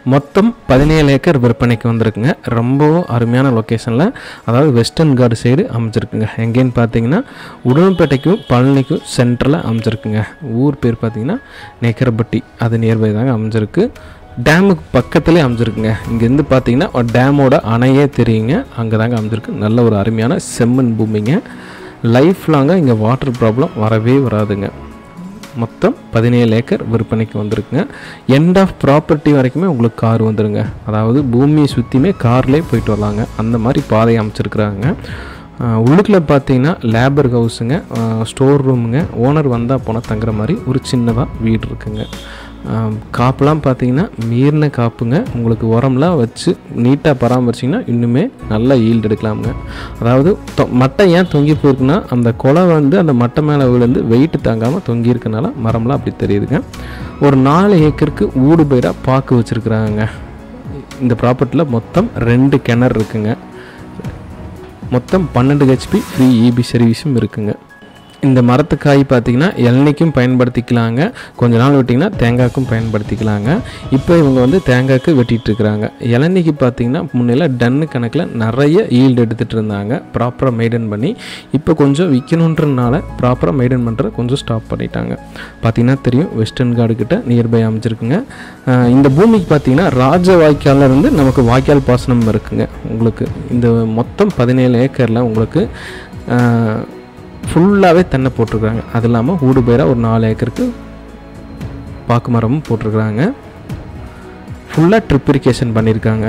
மொத்தம் பதினேழு ஏக்கர் விற்பனைக்கு வந்திருக்குங்க ரொம்பவும் அருமையான லொக்கேஷனில் அதாவது வெஸ்டர்ன் கார்டு சைடு அமைஞ்சிருக்குங்க எங்கேன்னு பார்த்தீங்கன்னா உடன்பேட்டைக்கும் பழனிக்கும் சென்டரில் அமைஞ்சிருக்குங்க ஊர் பேர் பார்த்தீங்கன்னா நேக்கரப்பட்டி அது நியர்பை தாங்க அமைஞ்சிருக்கு டேமுக்கு பக்கத்துலேயே அமைஞ்சிருக்குங்க இங்கேருந்து பார்த்தீங்கன்னா ஒரு டேமோட அணையே தெரியுங்க அங்கே தாங்க அமைஞ்சிருக்கு நல்ல ஒரு அருமையான செம்மண் பூமிங்க லைஃப் லாங்காக இங்கே வாட்டர் ப்ராப்ளம் வரவே வராதுங்க மொத்தம் பதினேழு ஏக்கர் விற்பனைக்கு வந்திருக்குங்க எண்ட் ஆஃப் ப்ராப்பர்ட்டி வரைக்குமே உங்களுக்கு கார் வந்துருங்க அதாவது பூமியை சுற்றியுமே கார்லேயே போயிட்டு வரலாங்க அந்த மாதிரி பாதை அமைச்சிருக்கிறாங்க உள்ளுக்குள்ள பார்த்தீங்கன்னா லேபர் ஹவுஸுங்க ஸ்டோர் ரூமுங்க ஓனர் வந்தால் போனால் தங்குற மாதிரி ஒரு சின்னதாக வீடு இருக்குங்க ஆஹ் காப்புலாம் பார்த்தீங்கன்னா மீறின காப்புங்க உங்களுக்கு உரம்லாம் வச்சு நீட்டாக பராமரிச்சிங்கன்னா இன்னுமே நல்ல ஈல்டு எடுக்கலாமுங்க அதாவது தொ- மட்டை ஏன் தொங்கி போயிருக்குன்னா அந்த கொலை வந்து அந்த மட்டை மேலே விழுந்து வெயிட் தாங்காமல் தொங்கி இருக்கனால மரம்லாம் அப்படி தெரியுதுங்க ஒரு நாலு ஏக்கருக்கு ஊடு பயிராக பாக்கு வச்சுருக்குறாங்க இந்த ப்ராப்பர்ட்டியில் மொத்தம் ரெண்டு கிணறு இருக்குங்க மொத்தம் பன்னெண்டு ஹெச்பி ஃப்ரீ இபி சர்வீஸும் இருக்குங்க இந்த மரத்துக்காய் பார்த்தீங்கன்னா இளநிக்கும் பயன்படுத்திக்கலாங்க கொஞ்ச நாள் விட்டிங்கன்னா தேங்காய்க்கும் பயன்படுத்திக்கலாங்க இப்போ இவங்க வந்து தேங்காய்க்கு வெட்டிட்டு இருக்கிறாங்க இளநிக்கு பார்த்தீங்கன்னா முன்னையில் டன்னு கணக்கில் நிறைய ஈல்டு எடுத்துகிட்டு இருந்தாங்க ப்ராப்பராக மெயின்டைன் பண்ணி இப்போ கொஞ்சம் விற்கணுன்றனால ப்ராப்பராக மெயின்டைன் பண்ணுறத கொஞ்சம் ஸ்டாப் பண்ணிட்டாங்க பார்த்தீங்கன்னா தெரியும் வெஸ்டர்ன் கார்டு கிட்ட நியர்பை அமைச்சிருக்குங்க அஹ் இந்த பூமிக்கு பார்த்தீங்கன்னா ராஜ வாய்க்கால்ல இருந்து நமக்கு வாய்க்கால் பாசனம் இருக்குங்க உங்களுக்கு இந்த மொத்தம் பதினேழு ஏக்கரில் உங்களுக்கு ஃபுல்லாகவே தென்னை போட்டிருக்காங்க அது இல்லாமல் ஊடு பயிராக ஒரு நாலு ஏக்கருக்கு பாக்கு மரமும் போட்டிருக்கிறாங்க ஃபுல்லாக ட்ரிப் இரிகேஷன் பண்ணியிருக்காங்க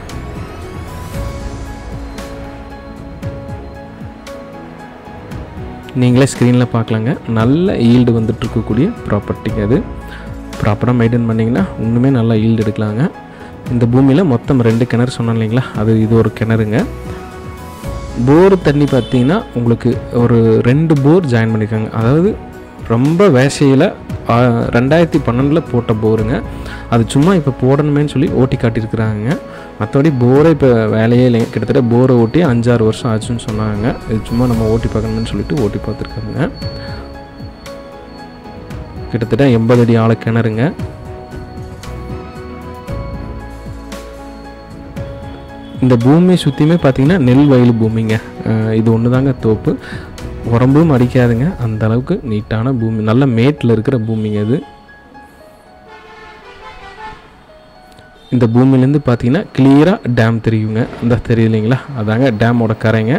நீங்களே ஸ்க்ரீனில் பார்க்கலாங்க நல்ல ஈல்டு வந்துட்டு இருக்கக்கூடிய ப்ராப்பர்ட்டிங்க அது ப்ராப்பராக மெயின்டைன் பண்ணிங்கன்னா இன்னுமே நல்லா ஈல்டு எடுக்கலாங்க இந்த பூமியில் மொத்தம் ரெண்டு கிணறு சொன்னேன் இல்லைங்களா அது இது ஒரு கிணறுங்க போர் தண்ணி பார்த்தீங்கன்னா உங்களுக்கு ஒரு ரெண்டு போர் ஜாயின் பண்ணியிருக்காங்க அதாவது ரொம்ப வேசையில் ரெண்டாயிரத்தி பன்னெண்டில் போட்ட போருங்க அது சும்மா இப்போ போடணுமேன்னு சொல்லி ஓட்டி காட்டியிருக்கிறாங்க மற்றபடி போரை இப்போ வேலையே இல்லைங்க கிட்டத்தட்ட போரை ஓட்டி அஞ்சாறு வருஷம் ஆச்சுன்னு சொன்னாங்க இது சும்மா நம்ம ஓட்டி பார்க்கணும்னு சொல்லிட்டு ஓட்டி பார்த்துருக்காங்க கிட்டத்தட்ட எண்பது அடி ஆழ கிணறுங்க இந்த பூமியை சுற்றியுமே பார்த்தீங்கன்னா நெல் வயல் பூமிங்க அஹ் இது ஒன்று தாங்க தோப்பு உரம்பும் அடிக்காதுங்க அந்த அளவுக்கு நீட்டான பூமி நல்ல மேட்டில் இருக்கிற பூமிங்க இது இந்த பூமியிலேருந்து பார்த்தீங்கன்னா கிளியராக டேம் தெரியுங்க இந்த தெரியுது இல்லைங்களா அதாங்க டேமோட கரைங்க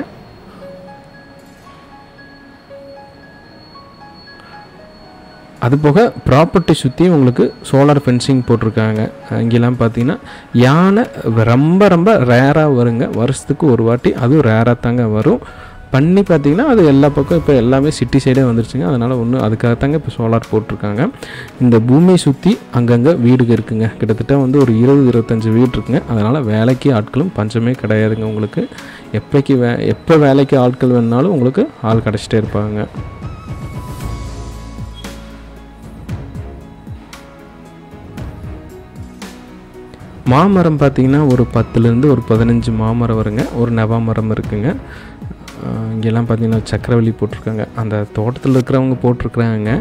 அது போக ப்ராப்பர்ட்டி சுற்றி உங்களுக்கு சோலார் ஃபென்சிங் போட்டிருக்காங்க இங்கெல்லாம் பார்த்தீங்கன்னா யானை ரொம்ப ரொம்ப ரேராக வருங்க வருஷத்துக்கு ஒரு வாட்டி அதுவும் ரேராக தாங்க வரும் பண்ணி பார்த்தீங்கன்னா அது எல்லா பக்கம் இப்போ எல்லாமே சிட்டி சைடே வந்துருச்சுங்க அதனால் ஒன்று அதுக்காக தாங்க இப்போ சோலார் போட்டிருக்காங்க இந்த பூமியை சுற்றி அங்கங்கே வீடுங்க இருக்குங்க கிட்டத்தட்ட வந்து ஒரு இருபது இருபத்தஞ்சு வீடு இருக்குங்க அதனால் வேலைக்கு ஆட்களும் பஞ்சமே கிடையாதுங்க உங்களுக்கு எப்போக்கு வே எப்போ வேலைக்கு ஆட்கள் வேணுனாலும் உங்களுக்கு ஆள் கிடச்சிட்டே இருப்பாங்க மாமரம் பார்த்தீங்கன்னா ஒரு பத்துலேருந்து ஒரு பதினஞ்சு மாமரம் வருங்க ஒரு நவா மரம் இருக்குங்க அஹ் இங்கெல்லாம் பார்த்தீங்கன்னா சக்கரவள்ளி போட்டிருக்காங்க அந்த தோட்டத்தில் இருக்கிறவங்க போட்டிருக்கிறாங்க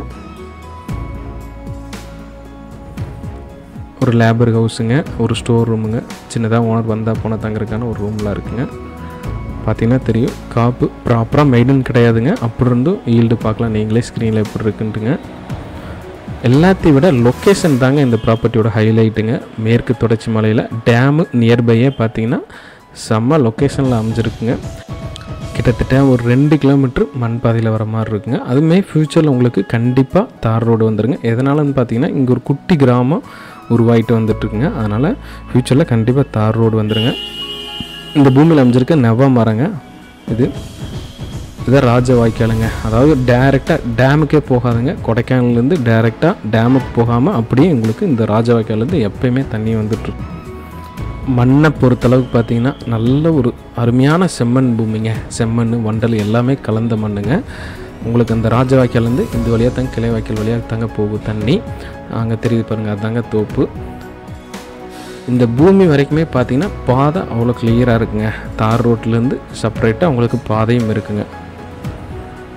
ஒரு லேபர் ஹவுஸுங்க ஒரு ஸ்டோர் ரூமுங்க சின்னதாக ஓனர் வந்தால் போனால் தங்குறதுக்கான ஒரு ரூம்லாம் இருக்குங்க பார்த்தீங்கன்னா தெரியும் காப்பு ப்ராப்பராக மெயின்டைன் கிடையாதுங்க அப்படி இருந்தும் ஈல்டு பார்க்கலாம் நீங்களே ஸ்க்ரீனில் எப்படி இருக்குன்ட்டுங்க எல்லாத்தையும் விட லொக்கேஷன் தாங்க இந்த ப்ராப்பர்ட்டியோட ஹைலைட்டுங்க மேற்கு தொடர்ச்சி மலையில் டேமு நியர்பையே பார்த்தீங்கன்னா செம்ம லொக்கேஷனில் அமைஞ்சிருக்குங்க கிட்டத்தட்ட ஒரு ரெண்டு கிலோமீட்டர் மண் பாதையில் வர மாதிரி இருக்குங்க அதுவுமே ஃப்யூச்சரில் உங்களுக்கு கண்டிப்பாக தார் ரோடு வந்துருங்க எதனாலன்னு பார்த்தீங்கன்னா இங்கே ஒரு குட்டி கிராமம் உருவாகிட்டு வந்துட்டுருக்குங்க அதனால் ஃப்யூச்சரில் கண்டிப்பாக தார் ரோடு வந்துருங்க இந்த பூமியில் அமைஞ்சிருக்க நெவ மரங்க இது இதான் ராஜ வாய்க்காலுங்க அதாவது டேரெக்டாக டேமுக்கே போகாதுங்க கொடைக்கானல்லேருந்து டேரெக்டாக டேமுக்கு போகாமல் அப்படியே உங்களுக்கு இந்த ராஜ வாய்க்கால்லேருந்து எப்பயுமே தண்ணி வந்துட்டுருக்கு மண்ணை பொறுத்தளவுக்கு பார்த்தீங்கன்னா நல்ல ஒரு அருமையான செம்மண் பூமிங்க செம்மண் வண்டல் எல்லாமே கலந்த மண்ணுங்க உங்களுக்கு அந்த ராஜ வாய்க்கால்லேருந்து இந்த வழியாக தாங்க கிளை வாய்க்கால் வழியாக தாங்க போகும் தண்ணி அங்கே தெரியுது பாருங்கள் அதுதாங்க தோப்பு இந்த பூமி வரைக்குமே பார்த்தீங்கன்னா பாதை அவ்வளோ கிளியராக இருக்குங்க தார் ரோட்லேருந்து செப்பரேட்டாக உங்களுக்கு பாதையும் இருக்குங்க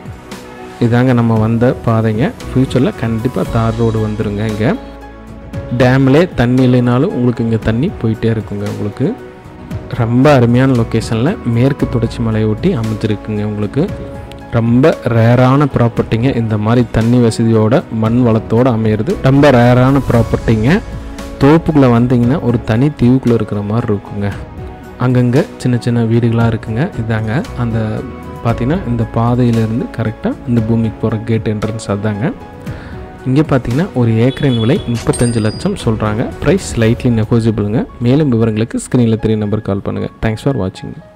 இதாங்க நம்ம வந்த பாதைங்க ஃப்யூச்சரில் கண்டிப்பாக தார் ரோடு வந்துருங்க இங்கே டேம்லே தண்ணி இல்லைனாலும் உங்களுக்கு இங்கே தண்ணி போயிட்டே இருக்குங்க உங்களுக்கு ரொம்ப அருமையான லொக்கேஷனில் மேற்கு தொடர்ச்சி மலையை ஒட்டி அமைஞ்சிருக்குங்க உங்களுக்கு ரொம்ப ரேரான ப்ராப்பர்ட்டிங்க இந்த மாதிரி தண்ணி வசதியோட மண் வளத்தோடு அமையிறது ரொம்ப ரேரான ப்ராப்பர்ட்டிங்க தோப்புக்குள்ளே வந்தீங்கன்னா ஒரு தனி தீவுக்குள்ளே இருக்கிற மாதிரி இருக்குங்க அங்கங்கே சின்ன சின்ன வீடுகளாக இருக்குங்க இதாங்க அந்த பார்த்தீங்கன்னா இந்த பாதையிலேருந்து கரெக்டாக இந்த பூமிக்கு போகிற கேட் என்ட்ரன்ஸ் அதாங்க இங்கே பார்த்தீங்கன்னா ஒரு ஏக்கரின் விலை முப்பத்தஞ்சு லட்சம் சொல்கிறாங்க ப்ரைஸ் ஸ்லைட்லி நெகோசியபிளுங்க மேலும் விவரங்களுக்கு ஸ்க்ரீனில் தெரிய நம்பர் கால் பண்ணுங்கள் தேங்க்ஸ் ஃபார் வாட்சிங்